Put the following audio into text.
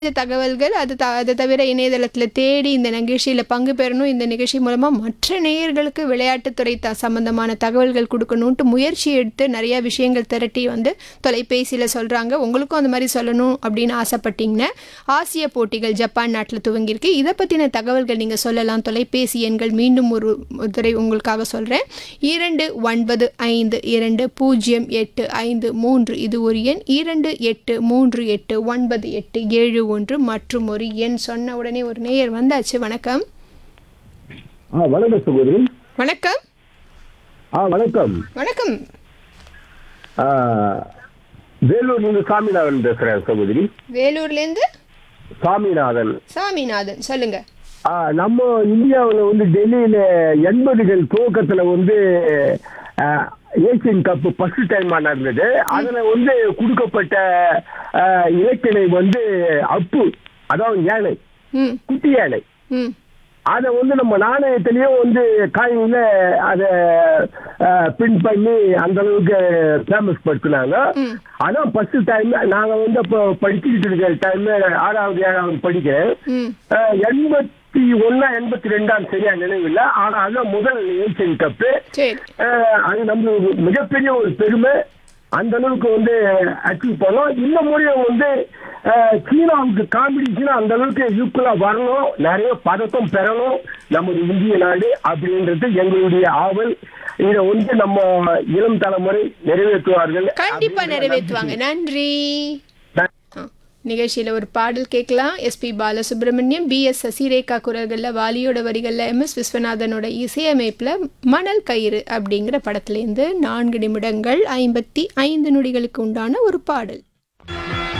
இந்த தகவல்கள் அது த அதை தவிர இணையதளத்தில் தேடி இந்த நிகழ்ச்சியில் பங்கு பெறணும் இந்த நிகழ்ச்சி மூலமாக மற்ற நேயர்களுக்கு விளையாட்டுத்துறை த சம்மந்தமான தகவல்கள் கொடுக்கணுன்ட்டு முயற்சி எடுத்து நிறையா விஷயங்கள் திரட்டி வந்து தொலைபேசியில் சொல்கிறாங்க உங்களுக்கும் அந்த மாதிரி சொல்லணும் அப்படின்னு ஆசைப்பட்டீங்கன்னா ஆசிய போட்டிகள் ஜப்பான் நாட்டில் துவங்கியிருக்கு இதை பற்றின தகவல்கள் நீங்கள் சொல்லலாம் தொலைபேசி எண்கள் மீண்டும் ஒரு முறை உங்களுக்காக சொல்கிறேன் இரண்டு ஒன்பது ஐந்து இரண்டு பூஜ்ஜியம் எட்டு ஐந்து மூன்று இது ஒரு எண் இரண்டு எட்டு மூன்று எட்டு ஒன்பது எட்டு ஏழு ஒன்று மற்றும் ஒரு எண் சொன்ன உடனே ஒரு நேயர் வந்தாச்சு வணக்கம் ஆ வணக்கம் சகோதரி வணக்கம் ஆ வணக்கம் வணக்கம் ஆ, வேலூர்லேருந்து சாமிநாதன் பேசுறேன் சகோதரி வேலூர்லேருந்து சாமிநாதன் சாமிநாதன் சொல்லுங்க ஆ, நம்ம இந்தியாவில் வந்து டெல்லியில எண்பதுகள் துவக்கத்துல வந்து ஆ, ஏசியன் கப் ஃபர்ஸ்ட் டைமா நடந்தது அதுல வந்து கொடுக்கப்பட்ட ஆ, இலக்கினை வந்து அப்பு அதாவது யானை ம் குட்டி யானை ம் அதை வந்து நம்ம நாணயத்திலயும் வந்து காயின்ல அதை பின் பண்ணி அந்த அளவுக்கு ஃபேமஸ் படுத்தினாங்க ம். அதான் ஃபர்ஸ்ட் டைம் நாங்க வந்து அப்போ படிச்சுக்கிட்டு இருக்கிற டைம் ஆறாவது ஏழாவது படிக்கிறேன் ம் அஹ், எண்பத்தி ஒன்னா எண்பத்தி ரெண்டாம் சரியா நினைவில்லை ஆனா அதான் முதல் ஏசியன் கப்பு சரி அது நம்மளுக்கு மிகப்பெரிய ஒரு பெருமை அந்த அளவுக்கு வந்து அச்சீவ் பண்ணோம் இந்த முறையும் வந்து அஹ், சீனாவுக்கு காம்படிஷன் அந்த அளவுக்கு ஈக்குவலா வரணும் நிறைய பதக்கம் பெறணும் நமது இந்திய நாடு அப்படின்றது எங்களுடைய ஆவல் இதை வந்து நம்ம இளம் தலைமுறை நிறைவேற்றுவார்கள் கண்டிப்பா அப்படின்ற நிறைவேற்றுவாங்க நன்றி நன்றி. நிகழ்ச்சியில் ஒரு பாடல் கேட்கலாம் SP Balasubrahmanyam P S Sasirekha குரல்களில் வாலியோட வரிகளில் எம் எஸ் விஸ்வநாதனோட இசையமைப்பில் மணல் கயிறு அப்படிங்கிற படத்துலேருந்து நான்கு நிமிடங்கள் ஐம்பத்தி ஐந்து நொடிகளுக்கு உண்டான ஒரு பாடல்